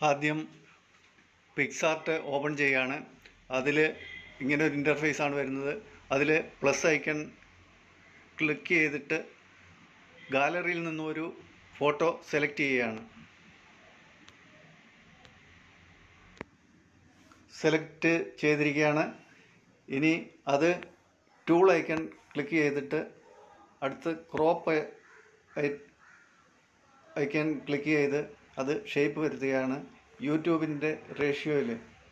ആദ്യം Picsart open ചെയ്യുകയാണ് അതിൽ ഇങ്ങനെ ഒരു ഇൻ്റർഫേസ് ആണ് വരുന്നത് അതിൽ പ്ലസ് ഐക്കൺ ക്ലിക്ക് ചെയ്തിട്ട് ഗാലറിയിൽ നിന്നും ഒരു ഫോട്ടോ സെലക്ട് ചെയ്യുകയാണ് സെലക്ട് ചെയ്തിരിക്കുകയാണ് ഇനി അത് ടൂൾ ഐക്കൺ ക്ലിക്ക് ചെയ്തിട്ട് അടുത്ത് ക്രോപ്പ് ഐക്കൺ ക്ലിക്ക് ചെയ്ത് അത് ഷേപ്പ് വരുത്തുകയാണ് യൂട്യൂബിൻ്റെ റേഷ്യോയിൽ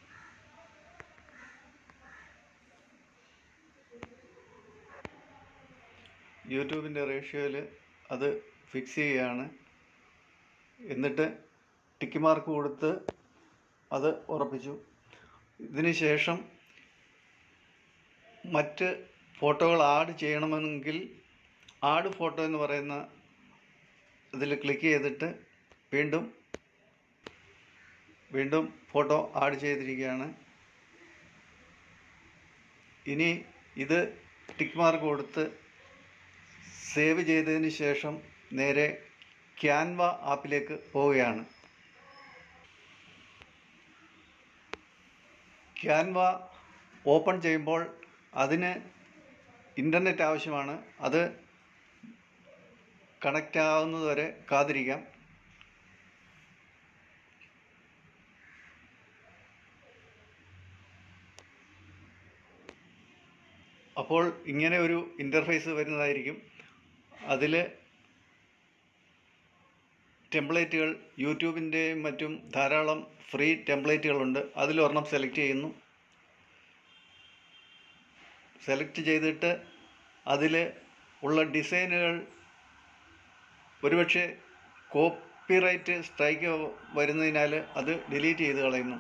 യൂട്യൂബിൻ്റെ റേഷ്യോയിൽ അത് ഫിക്സ് ചെയ്യുകയാണ് എന്നിട്ട് ടിക്ക് മാർക്ക് കൊടുത്ത് അത് ഉറപ്പിച്ചു ഇതിന് ശേഷം മറ്റ് ഫോട്ടോകൾ ആഡ് ചെയ്യണമെങ്കിൽ ആഡ് ഫോട്ടോ എന്ന് പറയുന്ന ഇതിൽ ക്ലിക്ക് ചെയ്തിട്ട് വീണ്ടും വീണ്ടും ഫോട്ടോ ആഡ് ചെയ്തിരിക്കുകയാണ് ഇനി ഇത് ടിക്ക് മാർക്ക് കൊടുത്ത് സേവ് ചെയ്തതിന് ശേഷം നേരെ ക്യാൻവ ആപ്പിലേക്ക് പോവുകയാണ് ക്യാൻവ ഓപ്പൺ ചെയ്യുമ്പോൾ അതിന് ഇൻ്റർനെറ്റ് ആവശ്യമാണ് അത് കണക്റ്റ് ആവുന്നതുവരെ കാത്തിരിക്കാം അപ്പോൾ ഇങ്ങനെ ഒരു ഇൻ്റർഫേസ് വരുന്നതായിരിക്കും അതിൽ ടെംപ്ലേറ്റുകൾ യൂട്യൂബിൻ്റെയും മറ്റും ധാരാളം ഫ്രീ ടെംപ്ലേറ്റുകളുണ്ട് അതിലൊരെണ്ണം സെലക്ട് ചെയ്യുന്നു സെലക്ട് ചെയ്തിട്ട് അതിൽ ഉള്ള ഡിസൈനുകൾ ഒരുപക്ഷെ കോപ്പിറൈറ്റ് സ്ട്രൈക്ക് വരുന്നതിനാൽ അത് ഡിലീറ്റ് ചെയ്ത് കളയുന്നു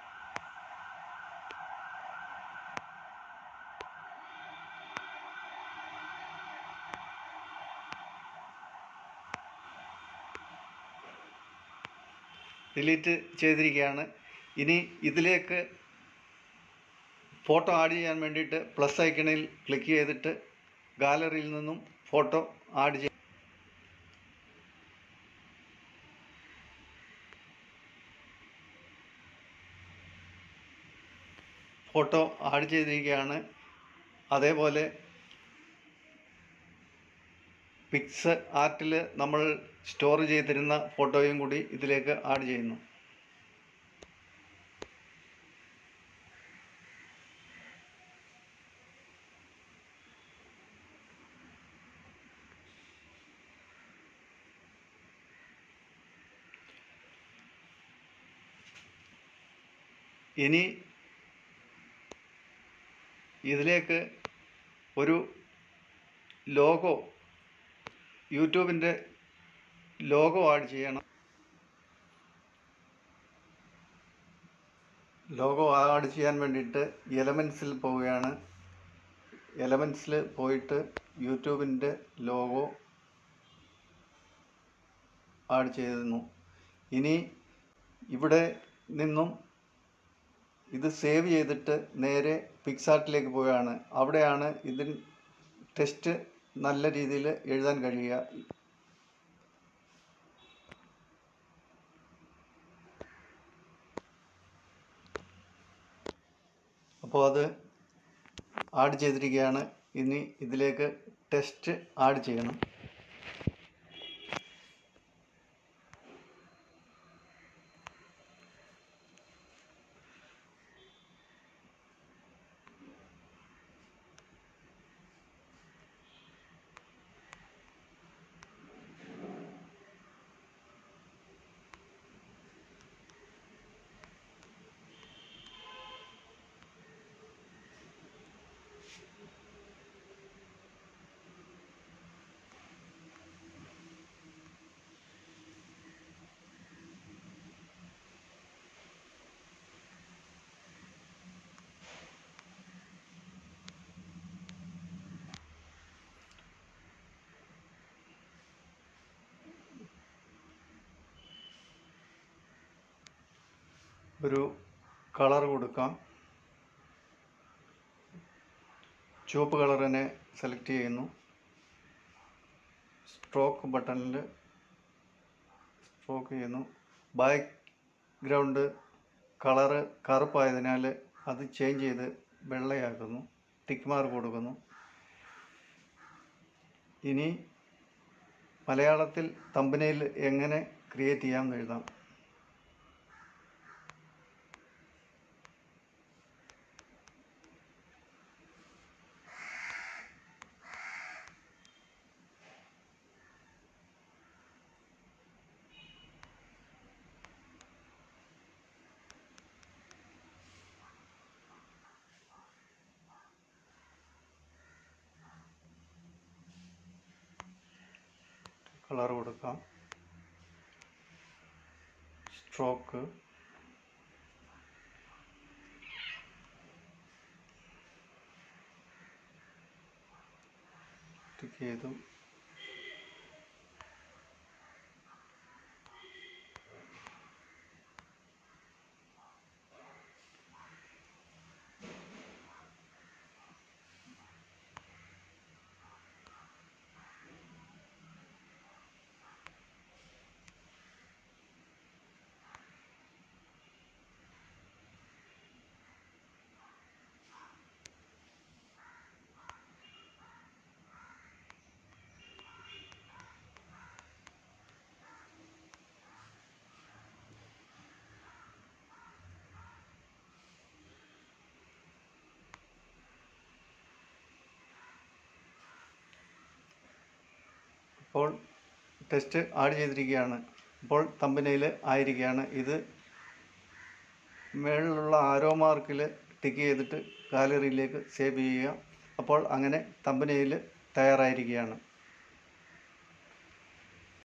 ഡിലീറ്റ് ചെയ്തിരിക്കുകയാണ് ഇനി ഇതിലേക്ക് ഫോട്ടോ ആഡ് ചെയ്യാൻ വേണ്ടിയിട്ട് പ്ലസ് ഐക്കണിൽ ക്ലിക്ക് ചെയ്തിട്ട് ഗാലറിയിൽ നിന്നും ഫോട്ടോ ആഡ് ചെയ്യും ഫോട്ടോ ആഡ് ചെയ്തിരിക്കുകയാണ് അതേപോലെ പിക്സ് ആർട്ടിൽ നമ്മൾ സ്റ്റോർ ചെയ്തിരുന്ന ഫോട്ടോയും കൂടി ഇതിലേക്ക് ആഡ് ചെയ്യുന്നു ഇനി ഇതിലേക്ക് ഒരു ലോഗോ യൂട്യൂബിൻ്റെ ലോഗോ ആഡ് ചെയ്യണം ലോഗോ ആഡ് ചെയ്യാൻ വേണ്ടിയിട്ട് എലമെൻസിൽ പോവുകയാണ് എലമെൻസിൽ പോയിട്ട് യൂട്യൂബിൻ്റെ ലോഗോ ആഡ് ചെയ്തിരുന്നു ഇനി ഇവിടെ നിന്നും ഇത് സേവ് ചെയ്തിട്ട് നേരെ പിക്സാർട്ടിലേക്ക് പോവുകയാണ് അവിടെയാണ് ഇതിൻ ടെസ്റ്റ് നല്ല രീതിയിൽ എഴുതാൻ കഴിയുക അപ്പോൾ അത് ആഡ് ചെയ്തിരിക്കുകയാണ് ഇനി ഇതിലേക്ക് ടെസ്റ്റ് ആഡ് ചെയ്യണം ഒരു കളർ കൊടുക്കാം ചുവപ്പ് കളർ തന്നെ സെലക്ട് ചെയ്യുന്നു സ്ട്രോക്ക് ബട്ടണിൽ സ്ട്രോക്ക് ചെയ്യുന്നു ബാക്ക് ബാക്ക്ഗ്രൗണ്ട് കളറ് കറുപ്പായതിനാൽ അത് ചേഞ്ച് ചെയ്ത് വെള്ളയാക്കുന്നു ടിക്ക് മാർക്ക് കൊടുക്കുന്നു ഇനി മലയാളത്തിൽ തമ്പനയിൽ എങ്ങനെ ക്രിയേറ്റ് ചെയ്യാമെന്ന് എഴുതാം കളർ കൊടുക്കാം സ്ട്രോക്ക് ടിക്ക് ചെയ്തു ഇപ്പോൾ ടെസ്റ്റ് ആഡ് ചെയ്തിരിക്കുകയാണ് ഇപ്പോൾ തമ്പനയിൽ ആയിരിക്കുകയാണ് ഇത് മുകളിലുള്ള ആരോ മാർക്കിൽ ടിക്ക് ചെയ്തിട്ട് ഗാലറിയിലേക്ക് സേവ് ചെയ്യുക അപ്പോൾ അങ്ങനെ തമ്പനയിൽ തയ്യാറായിരിക്കുകയാണ്